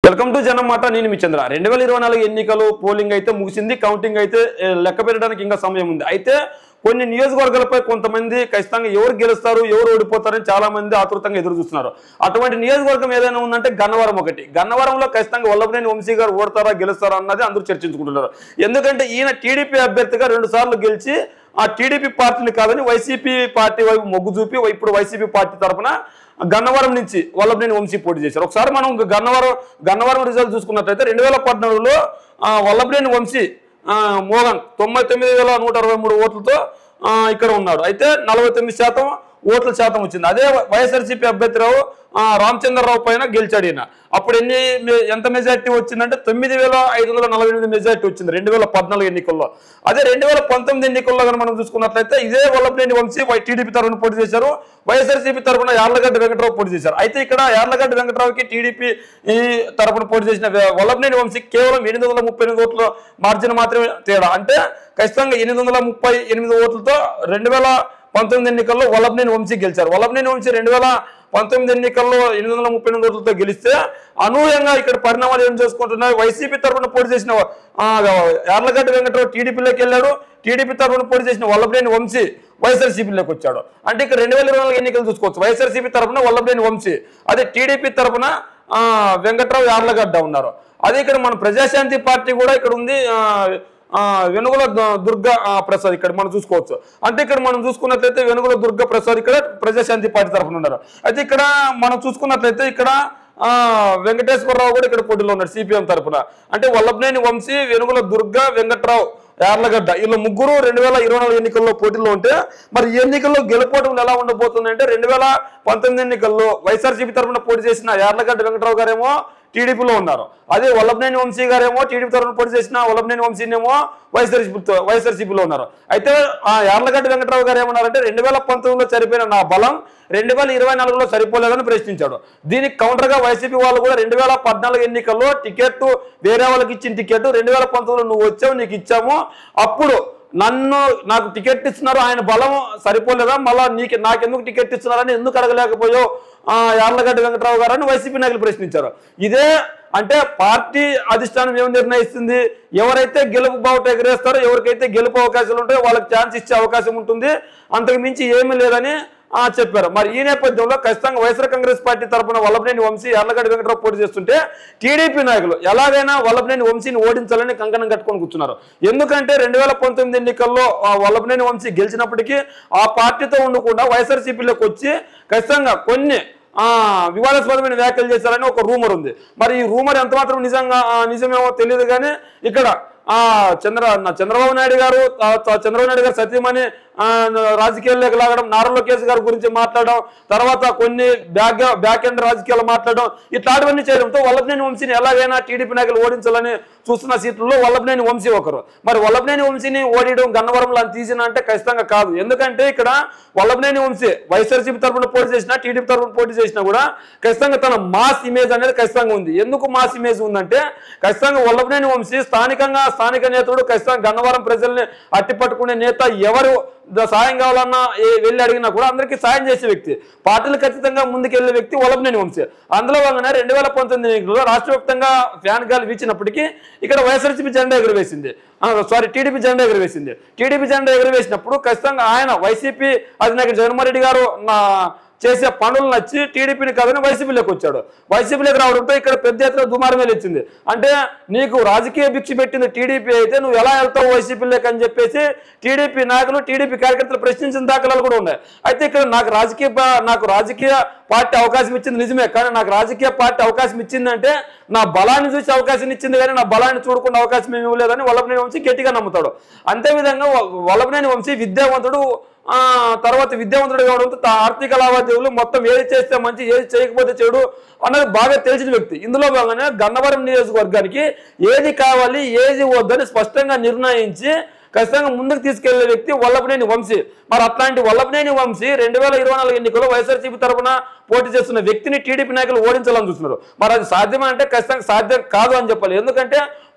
welcome to జనమాట నేను మీ చంద్ర రెండు వేల ఇరవై నాలుగు ఎన్నికలు పోలింగ్ అయితే ముగిసింది కౌంటింగ్ అయితే ఏ, లెక్క పెట్టడానికి ఇంకా సమయం ఉంది అయితే కొన్ని నియోజకవర్గాలపై కొంతమంది ఖచ్చితంగా ఎవరు గెలుస్తారు ఎవరు ఓడిపోతారని చాలా మంది ఆతృతంగా ఎదురు చూస్తున్నారు అటువంటి నియోజకవర్గం ఏదైనా ఉందంటే గన్నవరం ఒకటి గన్నవరంలో ఖచ్చితంగా వల్లభనేని వంశీ గారు ఓడతారా గెలుస్తారా అన్నది అందరూ చర్చించుకుంటున్నారు ఎందుకంటే ఈయన టీడీపీ అభ్యర్థిగా రెండు సార్లు గెలిచి ఆ టీడీపీ పార్టీని కాదని వైసీపీ పార్టీ వైపు మొగ్గు చూపి ఇప్పుడు వైసీపీ పార్టీ తరఫున గన్నవరం నుంచి వల్లభనేని వంశీ పోటీ చేశారు ఒకసారి మనం గన్నవరం గన్నవరం రిజల్ట్ చూసుకున్నట్లయితే రెండు వేల పద్నాలుగులో ఆ, వల్లభనేని వంశీ ఆ, మోహన్ తొంభై తొమ్మిది వేల నూట అరవై మూడు ఓట్లతో ఆ, ఇక్కడ ఉన్నాడు అయితే నలభై తొమ్మిది శాతం ఓట్ల శాతం వచ్చింది అదే వైఎస్ఆర్సీపీ అభ్యర్థిరావు ఆ, రామచంద్రరావు పైన గెలిచాడు ఈయన అప్పుడు ఎన్ని మె- ఎంత మెజార్టీ వచ్చిందంటే తొమ్మిది వేల ఐదు వందల నలభై ఎనిమిది మెజార్టీ వచ్చింది రెండు వేల పద్నాలుగు ఎన్నికల్లో అదే రెండు వేల పంతొమ్మిది ఎన్నికల్లో కనుక మనం చూసుకున్నట్లయితే ఇదే వల్లభనేని వంశీ వై- టీడీపీ తరఫున పోటీ చేశారు వైఎస్ఆర్సీపీ తరఫున యార్లగడ్డ వెంకటరావు పోటీ చేశారు అయితే ఇక్కడ యార్లగడ్డ వెంకటరావుకి టీడీపీ ఈ తరఫున పోటీ చేసిన వే- వల్లభనేని వంశీ కేవలం ఎనిమిది వందల ముప్పై ఎనిమిది ఓట్ల మార్జిన్ మాత్రమే తేడా అంటే ఖచ్చితంగా ఎనిమిది వందల ముప్పై ఎనిమిది ఓట్లతో రెండు వేల పంతొమ్మిది ఎన్నికల్లో వల్లభనేని వంశీ గెలిచారు వల్లభనేని వంశీ రెండు వేల పంతొమ్మిది ఎన్నికల్లో ఎనిమిది వందల ముప్పై ఎనిమిది ఓట్లతో గెలిస్తే అనూహ్యంగా ఇక్కడ పరిణామాలు ఏం చేసుకుంటున్నాయి వైసీపీ తరఫున పోటీ చేసిన ఆ, యార్లగడ్డ వెంకటరావు టీడీపీలోకి వెళ్ళాడు టీడీపీ తరఫున పోటీ చేసిన వల్లభనేని వంశీ వైఎస్ఆర్సీపీలోకి వచ్చాడు అంటే ఇక్కడ రెండు వేల ఇరవై నాలుగు ఎన్నికలు చూసుకోవచ్చు వైఎస్ఆర్సీపీ తరఫున వల్లభనేని వంశీ అదే టీడీపీ తరఫున ఆ, వెంకట్రావు యార్లగడ్డ ఉన్నారు అదే ఇక్కడ మన ప్రజాశాంతి పార్టీ కూడా ఇక్కడ ఉంది ఆ, ఆ, వెనుగుల దు- దుర్గా ఆ, ప్రసాద్ ఇక్కడ మనం చూసుకోవచ్చు అంటే ఇక్కడ మనం చూసుకున్నట్లయితే వెనుగుల దుర్గా ప్రసాద్ ఇక్కడ ప్రజాశాంతి పార్టీ తరఫున ఉన్నారు అయితే ఇక్కడ మనం చూసుకున్నట్లయితే ఇక్కడ ఆ, వెంకటేశ్వరరావు కూడా ఇక్కడ పోటీలో ఉన్నాడు సిపిఎం తరఫున అంటే వల్లభనేని వంశీ వెనుగుల దుర్గా వెంకట్రావు యార్లగడ్డ వీళ్ళు ముగ్గురు రెండు వేల ఇరవై నాలుగు ఎన్నికల్లో పోటీలో ఉంటే మరి ఈ ఎన్నికల్లో గెలుపోవడం ఎలా ఉండబోతుంది అంటే రెండు వేల పంతొమ్మిది ఎన్నికల్లో వైఎస్ఆర్సీపీ తరఫున పోటీ చేసిన యార్లగడ్డ వెంకట్రావు గారేమో టీడీపీలో ఉన్నారు అదే వల్లభనేని వంశీ గారేమో టీడీపీ తరఫున పోటీ చేసిన వల్లభనేని వంశీనేమో వైఎస్ఆర్సీపీతో వైఎస్ఆర్సీపీలో ఉన్నారు అయితే ఆ యార్లగడ్డ వెంకట్రావు గారు ఏమన్నారంటే రెండు వేల పంతొమ్మిదిలో సరిపోయిన నా బలం రెండు వేల ఇరవై నాలుగులో సరిపోలేదని ప్రశ్నించాడు దీనికి కౌంటర్ గా వైసీపీ వాళ్ళు కూడా రెండు వేల పద్నాలుగు ఎన్నికల్లో టికెట్ వేరే వాళ్ళకి ఇచ్చిన టికెట్ రెండు వేల పంతొమ్మిదిలో నువ్వు వచ్చావు నీకు ఇచ్చాము అప్పుడు నన్ను నాకు టికెట్ ఇస్తున్నారు ఆయన బలం సరిపోలేదా మళ్ళా నీకు నాకెందుకు టికెట్ ఇస్తున్నారని ఎందుకు అడగలేకపోయావు ఆ, యార్లగడ్డ వెంకటరావు గారు అని వైసీపీ నాయకులు ప్రశ్నించారు ఇదే అంటే పార్టీ అధిష్టానం ఏం నిర్ణయిస్తుంది ఎవరైతే గెలుపు బావుట ఎగరేస్తారో ఎవరికైతే గెలుపు అవకాశాలు ఉంటాయో వాళ్ళకి ఛాన్స్ ఇచ్చే అవకాశం ఉంటుంది అంతకు మించి ఏమీ లేదని ఆ, చెప్పారు మరి ఈ నేపథ్యంలో ఖచ్చితంగా వైఎస్ఆర్ కాంగ్రెస్ పార్టీ తరఫున వల్లభనేని వంశీ యార్లగడ్డ వెంకటరావు పోటీ చేస్తుంటే టీడీపీ నాయకులు ఎలాగైనా వల్లభనేని వంశీని ఓడించాలని కంకణం కట్టుకొని కూర్చున్నారు ఎందుకంటే రెండు వేల పంతొమ్మిది ఎన్నికల్లో ఆ, వల్లభనేని వంశీ గెలిచినప్పటికీ ఆ పార్టీతో ఉండకుండా వైఎస్ఆర్సీపీలోకి వచ్చి ఖచ్చితంగా కొన్ని ఆ వివాదాస్పదమైన వ్యాఖ్యలు చేశారని ఒక రూమర్ ఉంది మరి ఈ రూమర్ ఎంత మాత్రం నిజంగా ఆ, నిజమేమో తెలియదు కానీ ఇక్కడ ఆ చంద్ర నా చంద్రబాబు నాయుడు గారు ఆ, త- చంద్రబాబు నాయుడు గారు సత్యమని రాజకీయాల్లోకి లాగడం నారా లోకేష్ గారి గురించి మాట్లాడడం తర్వాత కొన్ని బ్యాక్ బ్యాక్ ఎండ్ రాజకీయాలు మాట్లాడడం ఇట్లాంటివన్నీ చేయడంతో వల్లభనేని వంశీని ఎలాగైనా టీడీపీ నాయకులు ఓడించాలని చూస్తున్న సీట్లలో వల్లభనేని వంశీ ఒకరు మరి వల్లభనేని వంశీని ఓడియడం గన్నవరంలో అని తీసిన అంటే ఖచ్చితంగా కాదు ఎందుకంటే ఇక్కడ వల్లభనేని వంశీ వైఎస్ఆర్సీపీ తరఫున పోటీ చేసినా టీడీపీ తరఫున పోటీ చేసినా కూడా ఖచ్చితంగా తన మాస్ ఇమేజ్ అనేది ఖచ్చితంగా ఉంది ఎందుకు మాస్ ఇమేజ్ ఉందంటే ఖచ్చితంగా వల్లభనేని వంశీ స్థానికంగా స్థానిక నేతడు ఖచ్చితంగా గన్నవరం ప్రజల్ని అట్టి పట్టుకునే నేత ఎవరు ద- సాయం కావాలన్నా ఏ- వెళ్ళి అడిగినా కూడా అందరికీ సాయం చేసే వ్యక్తి పార్టీలు ఖచ్చితంగా ముందుకెళ్లే వ్యక్తి వల్లభనేని వంశీ అందులో వల్లనే రెండు వేల పంతొమ్మిది ఎన్నికల్లో రాష్ట్ర వ్యాప్తంగా ఫ్యాన్ గాలి వీచినప్పటికీ ఇక్కడ వైఎస్ఆర్సీపీ జెండా ఎగురవేసింది సారీ టీడీపీ జెండా ఎగురవేసింది టీడీపీ జెండా ఎగురవేసినప్పుడు ఖచ్చితంగా ఆయన వైసీపీ అధినాయకుడు జగన్మోహన్ రెడ్డి గారు నా చేసే పనులు నచ్చి టీడీపీని కాదని వైసీపీలోకి వచ్చాడు వైసీపీలోకి రావడంతో ఇక్కడ పెద్ద ఎత్తున దుమారమేలు ఇచ్చింది అంటే నీకు రాజకీయ భిక్ష పెట్టింది టీడీపీ అయితే నువ్వు ఎలా వెళ్తావు వైసీపీలోకి అని చెప్పేసి టీడీపీ నాయకులు టీడీపీ కార్యకర్తలు ప్రశ్నించిన దాఖలాలు కూడా ఉన్నాయి అయితే ఇక్కడ నాకు రాజకీయ పా- నాకు రాజకీయ పార్టీ అవకాశం ఇచ్చింది నిజమే కానీ నాకు రాజకీయ పార్టీ అవకాశం ఇచ్చిందంటే నా బలాన్ని చూసి అవకాశం ఇచ్చింది కానీ నా బలాన్ని చూడకుండా అవకాశం ఏమి ఇవ్వలేదని వల్లభనేని వంశీ గట్టిగా నమ్ముతాడు అంతేవిధంగా వ- వల్లభనేని వంశీ విద్యావంతుడు ఆ తర్వాత విద్యావంతుడు కావడంతో తా- ఆర్థిక లావాదేవీలు మొత్తం ఏది చేస్తే మంచి ఏది చేయకపోతే చెడు అన్నది బాగా తెలిసిన వ్యక్తి ఇందులో భాగంగానే గన్నవరం నియోజకవర్గానికి ఏది కావాలి ఏది వద్దని స్పష్టంగా నిర్ణయించి ఖచ్చితంగా ముందుకు తీసుకెళ్లే వ్యక్తి వల్లభనేని వంశీ మరి అట్లాంటి వల్లభనేని వంశీ రెండు వేల ఇరవై నాలుగు ఎన్నికల్లో వైఎస్ఆర్సీపీ తరఫున పోటీ చేస్తున్న వ్యక్తిని టీడీపీ నాయకులు ఓడించాలని చూస్తున్నారు మరి అది సాధ్యమా అంటే ఖచ్చితంగా సాధ్యం కాదు అని చెప్పాలి ఎందుకంటే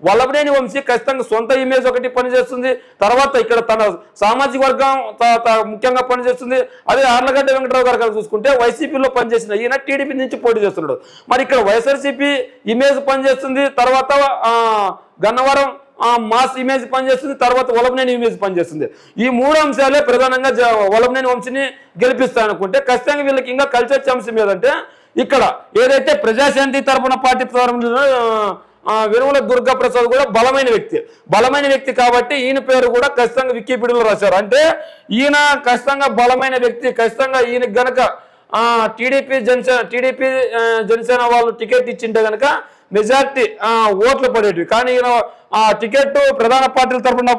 వల్లభనేని వంశీ ఖచ్చితంగా సొంత ఇమేజ్ ఒకటి పనిచేస్తుంది తర్వాత ఇక్కడ తన సామాజిక వర్గం త- త- ముఖ్యంగా పనిచేస్తుంది అదే ఆర్లగడ్డ వెంకటరావు గారు కనుక చూసుకుంటే వైసీపీలో పనిచేసిన ఈయన టీడీపీ నుంచి పోటీ చేస్తున్నాడు మరి ఇక్కడ వైఎస్ఆర్సీపీ ఇమేజ్ పనిచేస్తుంది తర్వాత ఆ, గన్నవరం ఆ మాస్ ఇమేజ్ పనిచేస్తుంది తర్వాత వలభనేని ఇమేజ్ పనిచేస్తుంది ఈ మూడు అంశాలే ప్రధానంగా జ- వలభనేని వంశీని గెలిపిస్తాయనుకుంటే ఖచ్చితంగా వీళ్ళకి ఇంకా కలిసి వచ్చే అంశం ఏదంటే ఇక్కడ ఏదైతే ప్రజాశాంతి తరపున పార్టీ ప్రారంభించిన ఆ, వెనుమల దుర్గా ప్రసాద్ కూడా బలమైన వ్యక్తి బలమైన వ్యక్తి కాబట్టి ఈయన పేరు కూడా ఖచ్చితంగా వికీపీడియాలో రాశారు అంటే ఈయన ఖచ్చితంగా బలమైన వ్యక్తి ఖచ్చితంగా ఈయన గనక ఆ టీడీపీ జనసేన టీడీపీ ఆ, జనసేన వాళ్ళు టికెట్ ఇచ్చింటే గనక మెజార్టీ ఓట్లు పడేటివి కానీ ఈయన ఆ టికెట్ ప్రధాన పార్టీల తరఫున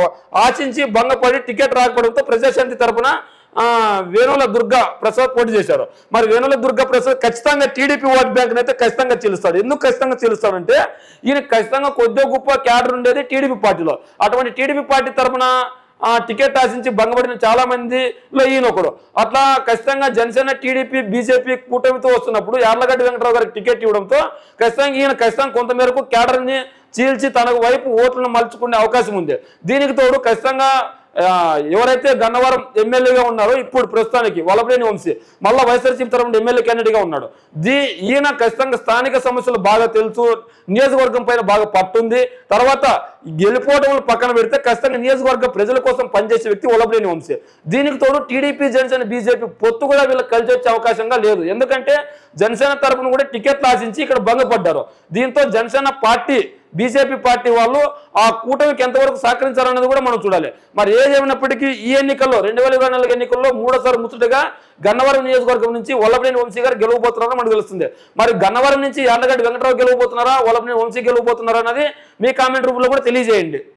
ఆశించి భంగపడి టికెట్ రాకపోవడంతో ప్రజాశాంతి తరఫున ఆ, వేణుల దుర్గా ప్రసాద్ పోటీ చేశారు మరి వేణుల దుర్గా ప్రసాద్ ఖచ్చితంగా టీడీపీ ఓట్ బ్యాంక్ అయితే ఖచ్చితంగా చెల్లిస్తాడు ఎందుకు ఖచ్చితంగా చెల్లిస్తాడంటే ఈయన ఖచ్చితంగా కొద్దిగా గొప్ప క్యాడర్ ఉండేది టీడీపీ పార్టీలో అటువంటి టీడీపీ పార్టీ తరఫున ఆ టికెట్ ఆశించి భంగపడిన చాలా మందిలో ఈయన ఒకడు అట్లా ఖచ్చితంగా జనసేన టీడీపీ బీజేపీ కూటమితో వస్తున్నప్పుడు యార్లగడ్డ వెంకటరావు గారికి టికెట్ ఇవ్వడంతో ఖచ్చితంగా ఈయన ఖచ్చితంగా కొంతమేరకు క్యాడర్ని చీల్చి తన వైపు ఓట్లను మలుచుకునే అవకాశం ఉంది దీనికి తోడు ఖచ్చితంగా ఆ, ఎవరైతే గన్నవరం ఎమ్మెల్యేగా ఉన్నారో ఇప్పుడు ప్రస్తుతానికి వలపలేని వంశీ మళ్ళా వైఎస్ఆర్సీపీ తరఫున ఎమ్మెల్యే క్యాండిడేట్గా ఉన్నాడు దీ ఈయన ఖచ్చితంగా స్థానిక సమస్యలు బాగా తెలుసు నియోజకవర్గం పైన బాగా పట్టుంది తర్వాత గెలిపోవటం పక్కన పెడితే ఖచ్చితంగా నియోజకవర్గ ప్రజల కోసం పనిచేసే వ్యక్తి వలపలేని వంశీ దీనికి తోడు టీడీపీ జనసేన బీజేపీ పొత్తు కూడా వీళ్ళకి కలిసి వచ్చే అవకాశంగా లేదు ఎందుకంటే జనసేన తరపున కూడా టికెట్లు ఆశించి ఇక్కడ భంగపడ్డారు దీంతో జనసేన పార్టీ బీజేపీ పార్టీ వాళ్ళు ఆ కూటమికి ఎంతవరకు సహకరించారన్నది కూడా మనం చూడాలి మరి ఏదేమైనప్పటికీ ఈ ఎన్నికల్లో రెండు వేల ఇరవై నాలుగు ఎన్నికల్లో మూడోసారి ముచ్చటగా గన్నవరం నియోజకవర్గం నుంచి వల్లభనేని వంశీ గారు గెలవబోతున్నారని మనకు తెలుస్తుంది మరి గన్నవరం నుంచి యార్లగడ్డ వెంకటరావు గెలవబోతున్నారా వల్లభనేని వంశీ గెలవబోతున్నారా అన్నది మీ కామెంట్ రూపంలో కూడా తెలియజేయండి